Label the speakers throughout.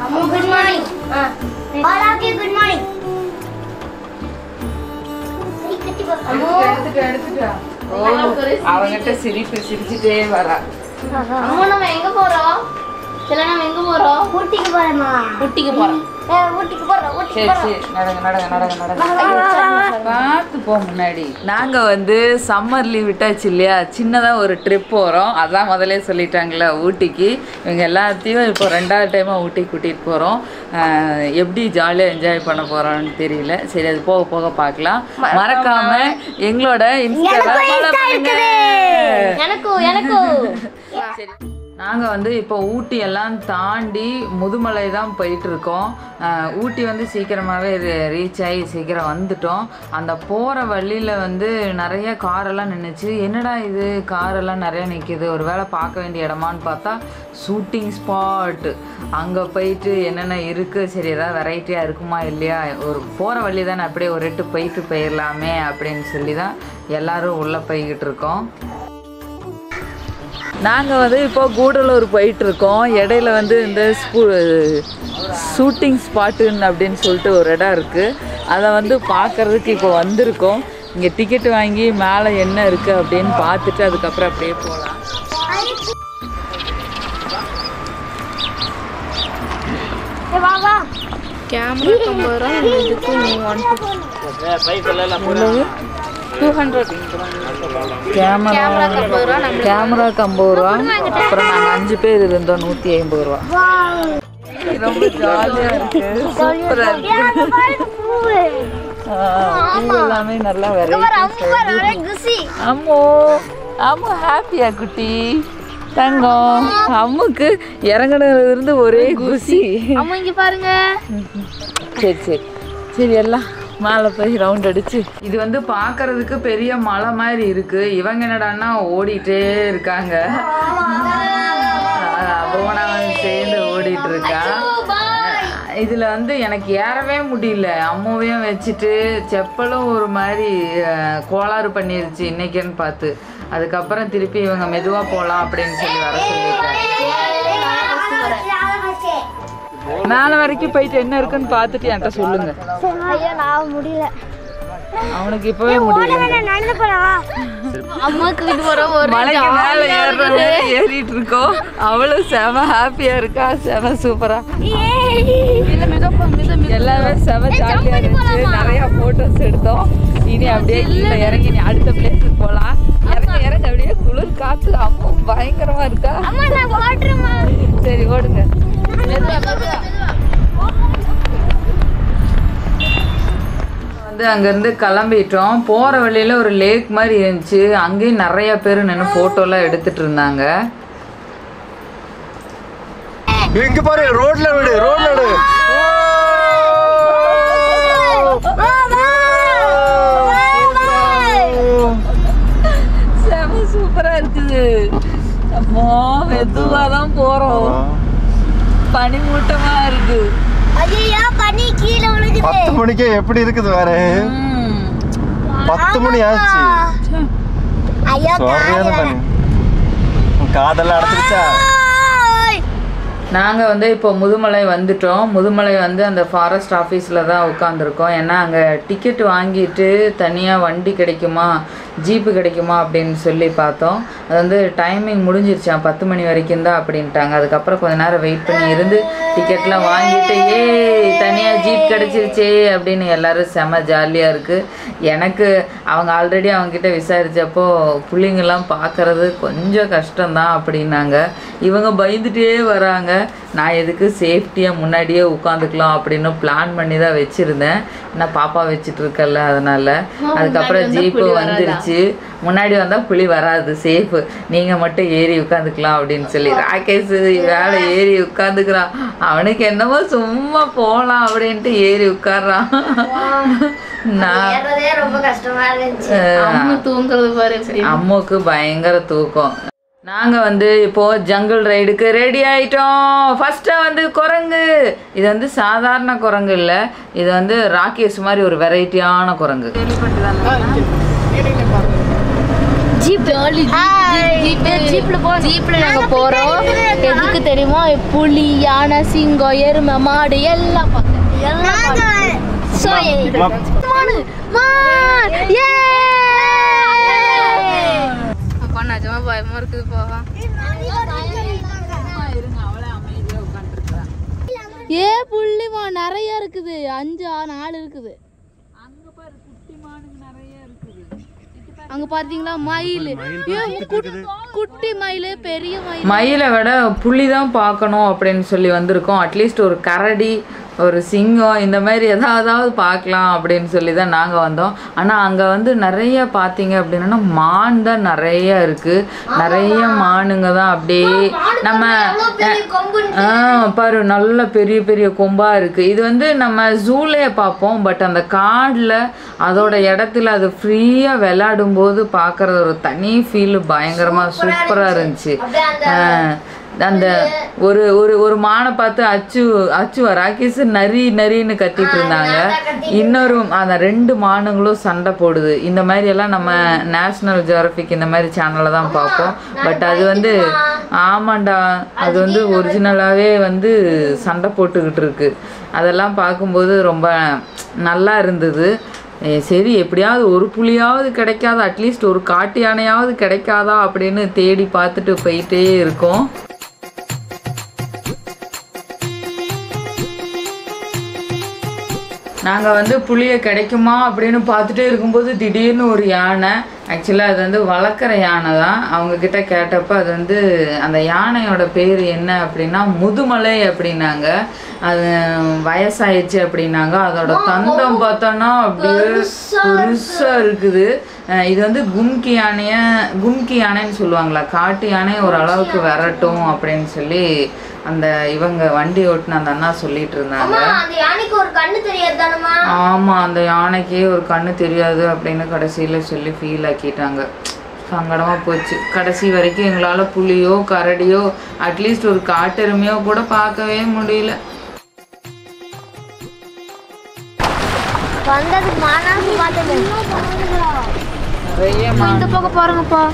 Speaker 1: Good morning all of you good morning
Speaker 2: எடுத்துட்டு எடுத்துட்டா ஓ அவங்கிட்ட சிரிப்பு சிரிச்சுட்டே வரா
Speaker 3: அம்மா நம்ம எங்க போறோம் சில நம்ம எங்க போறோம்
Speaker 1: ஊட்டிக்கு போறேமா
Speaker 3: ஊட்டிக்கு போறோம்
Speaker 1: ஊட்டிக்கு போறோம் ஊட்டிக்கு
Speaker 2: சரி சரி நடங்க நடங்க நடங்க நடங்க பார்த்து போ முன்னாடி நாங்க வந்து சம்மர் லீவ் விட்டாச்சு இல்லையா சின்னதா ஒரு ட்ரிப் போறோம் அதான் முதல்ல சொல்லிட்டாங்களே ஊட்டிக்கு இவங்க எல்லாத்தையும் இப்போ ரெண்டாவது டைமா ஊட்டி கூட்டிட்டு போறோம் ஆஹ் எப்படி ஜாலியா என்ஜாய் பண்ண போறோம்னு தெரியல சரி அது போக போக பார்க்கலாம் மறக்காம எங்களோட இன்ஸ்டால follow பண்ணுங்க
Speaker 3: எனக்கும் எனக்கும்
Speaker 2: சரி நாங்கள் வந்து இப்போ ஊட்டி எல்லாம் தாண்டி முதுமலை தான் போயிட்டு இருக்கோம் அஹ் ஊட்டி வந்து சீக்கிரமாகவே ரீச் ஆகி சீக்கிரம் வந்துட்டோம் அந்த போகிற வழியில் வந்து நிறைய காரெல்லாம் நின்றுச்சு என்னடா இது காரெல்லாம் நிறைய நிற்கிது ஒரு வேளை பார்க்க வேண்டிய இடமான்னு பார்த்தா ஷூட்டிங் ஸ்பாட் அங்கே போயிட்டு என்னென்ன இருக்குது சரி ஏதாவது வெரைட்டியாக இருக்குமா இல்லையா ஒரு போகிற வழி தானே அப்படியே ஒரு எட்டு போயிட்டு போயிடலாமே அப்படின்னு சொல்லி தான் எல்லாரும் உள்ளே போய்கிட்டு இருக்கோம் நாங்கள் வந்து இப்போ கூடலூர் போயிட்டு இருக்கோம் இடையில வந்து இந்த ஸ்கூ ஷூட்டிங் ஸ்பாட்டுன்னு அப்படின்னு சொல்லிட்டு ஒரு இடம் இருக்குது அதை வந்து பார்க்கறதுக்கு இப்போ வந்திருக்கோம் இங்கே டிக்கெட் வாங்கி மேலே என்ன இருக்குது அப்படின்னு பார்த்துட்டு அதுக்கப்புறம் அப்படியே போகலாம்
Speaker 1: வா வா
Speaker 3: கேமரா ஐம்பது ரூபா இதுக்கு ஒன் டூ ஹண்ட்ரட்
Speaker 2: கேமரா
Speaker 3: ஐம்பது ரூபா நம்ம
Speaker 2: கேமராக்கு ஐம்பது ரூபா அப்புறம் நாங்கள் அஞ்சு பேர் இருந்தோம் நூற்றி ஐம்பது ரூபா ரொம்ப ஜாலியாக இருக்குது சூப்பராக இருக்குது பூ எல்லாமே நல்லா வெரைட்டி
Speaker 1: குசி
Speaker 2: அம்மோ அம்மு ஹாப்பியா குட்டி தங்கம் அம்முக்கு இறங்குனதுல இருந்து ஒரே குசி
Speaker 3: அம்மா இங்க பாருங்க
Speaker 2: சரி சரி சரி எல்லாம் மேலே போய் ரவுண்ட் அடிச்சு இது வந்து பார்க்கறதுக்கு பெரிய மலை மாதிரி இருக்கு இவங்க என்னடான்னா ஓடிட்டே இருக்காங்க போனா வந்து சேர்ந்து ஓடிட்டு இருக்கா இதுல வந்து எனக்கு ஏறவே முடியல அம்மாவையும் வச்சுட்டு செப்பலும் ஒரு மாதிரி அஹ், கோளாறு பண்ணிருச்சு இன்னைக்குன்னு பார்த்து அதுக்கப்புறம் திருப்பி இவங்க மெதுவா போலாம் அப்படின்னு சொல்லி வர சொல்லியிருக்காங்க மேலே வரைக்கும் போயிட்டு என்ன இருக்குன்னு பார்த்துட்டு என்கிட்ட சொல்லுங்க
Speaker 1: ஐயோ நான் முடியல
Speaker 2: அவனுக்கு இப்பவே முடியல
Speaker 1: நடந்து போறவா
Speaker 3: அம்மாக்கு இது போறோம் ஒரு
Speaker 2: மலைக்கு மேல ஏறுற மாதிரி ஏறிட்டு இருக்கோம் அவளும் செம ஹாப்பியா இருக்கா செம சூப்பரா எல்லாமே செம ஜாலியா இருந்துச்சு நிறைய போட்டோஸ் எடுத்தோம் இனி அப்படியே கீழே இறங்கி நீ அடுத்த பிளேஸுக்கு போலாம் இறங்க இறங்க அப்படியே குளிர் காத்து அம்மா பயங்கரமா இருக்கா
Speaker 1: அம்மா நான் ஓட்டுறேம்மா
Speaker 2: சரி ஓடுங்க மெதுவா, மெதுவா. வந்து அங்கேருந்து கிளம்பிட்டோம் போகிற வழியில் ஒரு லேக் மாதிரி இருந்துச்சு அங்கேயும் நிறைய பேர் நின்று ஃபோட்டோலாம் எடுத்துட்டு இருந்தாங்க
Speaker 4: இங்க பாரு ரோட்ல விடு ரோட்ல விடு
Speaker 2: செம சூப்பராக இருக்குது அம்மா மெதுவாக தான் போகிறோம் பனிமூட்டமாக இருக்கு
Speaker 1: ஐயோ பனி கீழே விழுகுது
Speaker 4: பத்து மணிக்கே எப்படி இருக்குது வேற
Speaker 2: ம்.
Speaker 4: பத்து மணி ஆச்சு
Speaker 1: ஐயோ
Speaker 4: சரியான பனி உன் காதெல்லாம் அடைச்சிருச்சா
Speaker 2: நாங்கள் வந்து இப்போ முதுமலை வந்துட்டோம் முதுமலை வந்து அந்த ஃபாரஸ்ட் ஆஃபீஸில் தான் உட்காந்துருக்கோம் ஏன்னா அங்கே டிக்கெட் வாங்கிட்டு தனியாக வண்டி கிடைக்குமா ஜீப்பு கிடைக்குமா அப்படின்னு சொல்லி பார்த்தோம் அது வந்து டைமிங் முடிஞ்சிருச்சான் பத்து மணி வரைக்கும் தான் அப்படின்ட்டாங்க அதுக்கப்புறம் கொஞ்ச நேரம் வெயிட் பண்ணி இருந்து டிக்கெட்லாம் வாங்கிட்டு ஏய் தனியாக ஜீப் கிடச்சிருச்சே அப்படின்னு எல்லாரும் செம ஜாலியாக இருக்குது எனக்கு அவங்க ஆல்ரெடி அவங்கக்கிட்ட விசாரித்தப்போ பிள்ளைங்கெல்லாம் பார்க்கறது கொஞ்சம் கஷ்டம்தான் அப்படின்னாங்க இவங்க பயந்துட்டே வராங்க நான் எதுக்கு சேஃப்டியாக முன்னாடியே உட்காந்துக்கலாம் அப்படின்னு பிளான் பண்ணி தான் வச்சுருந்தேன் நான் பாப்பா வச்சுட்டு இருக்கல அதனால அதுக்கப்புறம் ஜீப்பு வந்துருச்சு முன்னாடி வந்தால் புலி வராது சேஃபு நீங்கள் மட்டும் ஏறி உட்காந்துக்கலாம் அப்படின்னு சொல்லி ராகேஷ் வேலை ஏறி உட்காந்துக்கிறான் அவனுக்கு என்னமோ சும்மா போகலாம் அப்படின்ட்டு ஏறி உட்கார்றான் நான்
Speaker 1: ஏறதே ரொம்ப கஷ்டமா இருந்துச்சு
Speaker 3: அம்மா தூங்குறது பாரு எப்படி
Speaker 2: அம்முக்கு பயங்கர தூக்கம் நாங்கள் வந்து இப்போ ஜங்கிள் ரைடுக்கு ரெடி ஆயிட்டோம் ஃபர்ஸ்ட்டு வந்து குரங்கு இது வந்து சாதாரண குரங்கு இல்லை இது வந்து ராக்கேஷ் மாதிரி ஒரு வெரைட்டியான குரங்கு
Speaker 1: ஜீப்
Speaker 3: ஜாலி ஜீப் ஜீப்ல போ ஜீப்ல நாங்க போறோம் எதுக்கு தெரியுமா புலி யானை சிங்கம் எருமை மாடு எல்லாம் பார்க்க
Speaker 1: சோ
Speaker 3: மானு மான் ஏ அப்பா நிஜமா பயமா இருக்குது போவா ஏ புள்ளிமா நிறைய இருக்குது அஞ்சு ஆறு நாலு இருக்குது அங்க பாத்தீங்களா மயில் ஏ, குட்- குட்டி மயில் பெரிய மயில்
Speaker 2: மயிலை விட புலி தான் பார்க்கணும் அப்படின்னு சொல்லி வந்திருக்கோம் அட்லீஸ்ட் ஒரு கரடி ஒரு சிங்கம் இந்த மாதிரி எதாவது பார்க்கலாம் அப்படின்னு சொல்லி தான் நாங்கள் வந்தோம் ஆனால் அங்கே வந்து நிறைய பார்த்தீங்க அப்படின்னா மான் தான் நிறைய இருக்குது நிறைய மானுங்க தான் அப்படியே நம்ம ஆ பாரு நல்ல பெரிய பெரிய கொம்பா இருக்கு இது வந்து நம்ம ஜூலே பார்ப்போம் பட் அந்த காடில் அதோட இடத்துல அது ஃப்ரீயாக விளையாடும் போது பார்க்கறது ஒரு தனி ஃபீல் பயங்கரமா சூப்பரா இருந்துச்சு ஆ, அந்த ஒரு ஒரு ஒரு மானை பார்த்து அச்சு அச்சு ராக்கேஸ் நரி நரின்னு கத்திட்டு இருந்தாங்க இன்னொரு அந்த ரெண்டு மானுங்களும் சண்டை போடுது இந்த மாதிரி எல்லாம் நம்ம நேஷனல் ஜியோகிராஃபிக் இந்த மாதிரி சேனல்ல தான் பார்ப்போம் பட் அது வந்து ஆமாண்டா அது வந்து ஒரிஜினலாகவே வந்து சண்டை போட்டுக்கிட்டு இருக்கு அதெல்லாம் பார்க்கும்போது ரொம்ப நல்லா இருந்தது ஏ, சரி எப்படியாவது ஒரு புலியாவது கிடைக்காதா அட்லீஸ்ட் ஒரு காட்டு யானையாவது கிடைக்காதா அப்படின்னு தேடி பார்த்துட்டு போயிட்டே இருக்கோம் நாங்கள் வந்து புளியை கிடைக்குமா அப்படின்னு பார்த்துட்டே இருக்கும்போது திடீர்னு ஒரு யானை ஆக்சுவலாக அது வந்து வளர்க்குற யானை தான் அவங்க கிட்ட கேட்டப்ப அது வந்து அந்த யானையோட பேர் என்ன அப்படின்னா முதுமலை அப்படின்னாங்க அது வயசாயிடுச்சு அப்படின்னாங்க அதோட தந்தம் பார்த்தோன்னா அப்படியே பெருசாக இருக்குது அஹ் இது வந்து கும்கி யானைய கும்கி யானைன்னு சொல்லுவாங்களா காட்டு யானை ஒரு அளவுக்கு விரட்டும் அப்படின்னு சொல்லி அந்த இவங்க வண்டி ஓட்டுன அந்த அண்ணா சொல்லிட்டு இருந்தாங்க
Speaker 1: அந்த யானைக்கு ஒரு கண்ணு தெரியாது தானமா
Speaker 2: ஆமா அந்த யானைக்கே ஒரு கண்ணு தெரியாது அப்படின்னு கடைசியில சொல்லி ஃபீல் ஆக்கிட்டாங்க சங்கடமா போச்சு கடைசி வரைக்கும் எங்களால புலியோ கரடியோ அட்லீஸ்ட் ஒரு காட்டெருமையோ கூட பார்க்கவே முடியல
Speaker 1: வந்ததுக்கு மானாசு பார்த்தது
Speaker 2: நிறைய
Speaker 3: இந்த பக்கம் பாருங்கப்பா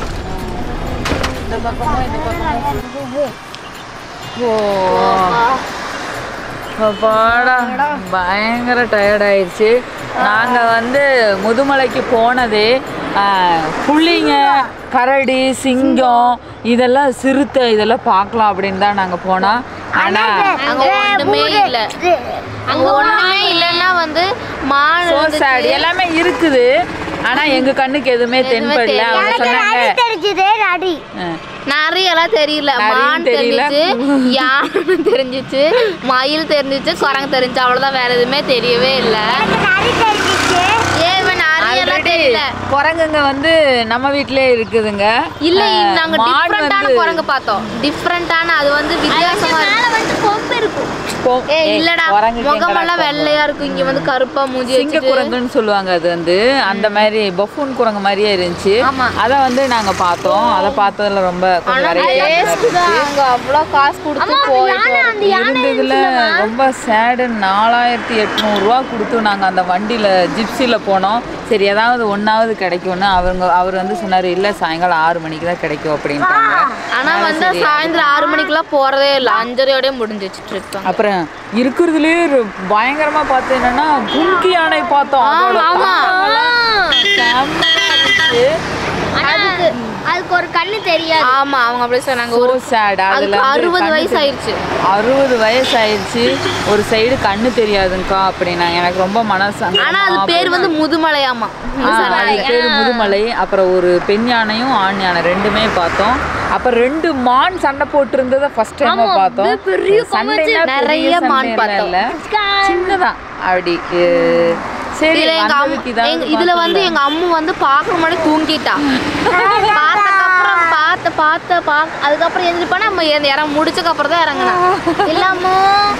Speaker 2: பாடா பயங்கர டயர்ட் ஆயிடுச்சு நாங்கள் வந்து முதுமலைக்கு போனதே ஆஹ், புள்ளிங்க கரடி சிங்கம் இதெல்லாம் சிறுத்தை இதெல்லாம் பார்க்கலாம் அப்படின்னு தான் நாங்கள் போனோம் ஆனால்
Speaker 3: அங்க ஒண்ணுமே இல்ல அங்க ஒண்ணுமே இல்லன்னா வந்து மான்
Speaker 2: ஸோ
Speaker 3: இருந்துச்சு.
Speaker 2: சேட் எல்லாமே இருக்குது ஆனால் எங்கள் கண்ணுக்கு எதுவுமே தென்படல அவங்க சொன்னாங்க
Speaker 1: தெரிஞ்சதே நடி
Speaker 2: ஆஹ்,
Speaker 3: நரியெல்லாம் தெரியல
Speaker 2: நரியும்
Speaker 3: மான்
Speaker 2: தெரியல.
Speaker 3: தெரிஞ்சிச்சு யானை தெரிஞ்சிச்சு மயில் தெரிஞ்சிச்சு குரங்கு தெரிஞ்சு அவ்வளவுதான் வேற எதுவுமே தெரியவே இல்ல
Speaker 1: நரி தெரிஞ்சிச்சு
Speaker 3: ஏன் இவன் நரியெல்லாம்
Speaker 2: already
Speaker 3: தெரியல
Speaker 2: குரங்குங்க வந்து நம்ம வீட்டிலே இருக்குதுங்க
Speaker 3: இல்ல
Speaker 2: ஆஹ்,
Speaker 3: நாங்க
Speaker 2: மான்
Speaker 3: டிஃப்ரெண்டான
Speaker 2: வந்து
Speaker 3: குரங்கு பார்த்தோம் டிஃப்ரெண்டான அது வந்து வித்தியாசமா இருக்கு
Speaker 1: வந்து கொம்பு இருக்கும்
Speaker 2: போ-
Speaker 3: ஏ
Speaker 2: ஏய்,
Speaker 3: இல்லடா
Speaker 2: குரங்குக்கு எங்கடா
Speaker 3: முகமெல்லாம்
Speaker 2: கொம்பு?
Speaker 3: வெள்ளையா இருக்கும் இங்க வந்து கருப்பா மூஞ்சி
Speaker 2: சிங்க
Speaker 3: வச்சுட்டு
Speaker 2: குரங்குன்னு சொல்லுவாங்க அது வந்து அந்த மாதிரி பஃபூன் குரங்கு மாதிரியே இருந்துச்சு
Speaker 3: ஆமா.
Speaker 2: அதை வந்து நாங்க பார்த்தோம் அதை பார்த்ததுல ரொம்ப கொஞ்சம்
Speaker 3: ஆனா
Speaker 2: variety ஆ
Speaker 3: டேஸ்ட் தான் அங்க அவ்வளவு காசு கொடுத்து போயிட்டு
Speaker 2: இருந்ததுல ரொம்ப சேடு நாலாயிரத்தி எட்நூறுரூவா கொடுத்து நாங்கள் அந்த வண்டியில் ஜிப்சியில் போனோம் சரி ஏதாவது ஒன்றாவது கிடைக்கும்னு அவங்க அவர் வந்து சொன்னார் இல்லை சாயங்காலம் ஆறு மணிக்கு தான் கிடைக்கும் அப்படின்ட்டாங்க
Speaker 3: ஆனா வந்து சாயந்தரம் ஆறு மணிக்கெல்லாம் போறதே இல்ல அஞ்சரையோடய முடிஞ்சிச்சு ட்ரிப்
Speaker 2: அப்புறம் இருக்கிறதுலே பயங்கரமா பார்த்து என்னன்னா கும்கி யானை பார்த்தோம் அதோட
Speaker 3: ஆமா.
Speaker 2: தந்தமெல்லாம் செம்மையா இருந்துச்சு.
Speaker 1: அதுக்கு அதுக்கு ஒரு கண்ணு தெரியாது
Speaker 3: ஆமா அவங்க அப்படியே சொன்னாங்க
Speaker 2: So
Speaker 3: ஒரு
Speaker 2: sad. அதுல
Speaker 3: அதுக்கு
Speaker 2: வந்து
Speaker 3: அறுபது
Speaker 2: கண்ணு
Speaker 3: வயசு
Speaker 2: தெரி-
Speaker 3: ஆயிடுச்சு
Speaker 2: அறுபது வயசு ஆயிடுச்சு ஒரு சைடு கண்ணு தெரியாதுங்கக்கா அப்படின்னாங்க எனக்கு ரொம்ப மனசு
Speaker 3: ஆனா அது பேர் வந்து முதுமலையாமா
Speaker 2: அது பேர் முதுமலை அப்புறம் ஒரு பெண் யானையும் ஆண் யானை ரெண்டுமே பார்த்தோம் அப்புறம் ரெண்டு மான் சண்டை போட்டு இருந்ததை ஃபர்ஸ்ட் டைம் பார்த்தோம் சண்டைனா
Speaker 3: நிறைய
Speaker 2: பெரிய
Speaker 3: மான்
Speaker 2: சண்டை
Speaker 3: பார்த்தோம்.
Speaker 2: இல்ல. சின்னதான் அப்படி அஹ், சரி
Speaker 3: இதுல எங்க அம்மா
Speaker 2: வந்ததுக்கு இதாவது
Speaker 3: எங்க- இதுல வந்து எங்க அம்மா வந்து பாக்குற முன்னாடி தூங்கிட்டா பார்த்ததுக்கப்புறம் பார்த்த பார்த்த பா அதுக்கப்புறம் எழுந்திரிப்பா நம்ம இறங்க முடிச்சதுக்கு அப்புறம் தான் இறங்கணும் இல்லாமோ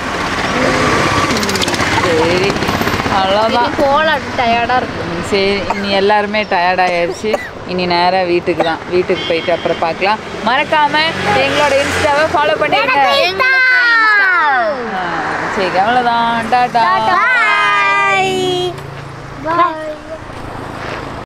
Speaker 2: சரி அவ்வளோதான்
Speaker 3: போல டயர்டா இருக்கு
Speaker 2: சரி இனி எல்லாருமே டயர்ட் ஆயிடுச்சு இனி நேராக வீட்டுக்கு தான் வீட்டுக்கு போயிட்டு அப்புறம் பார்க்கலாம் மறக்காம எங்களோட இன்ஸ்டாவை ஃபாலோ பண்ணிடுங்க ஆ, சரி அவ்வளோதான் டாடா
Speaker 1: பாய் பாய்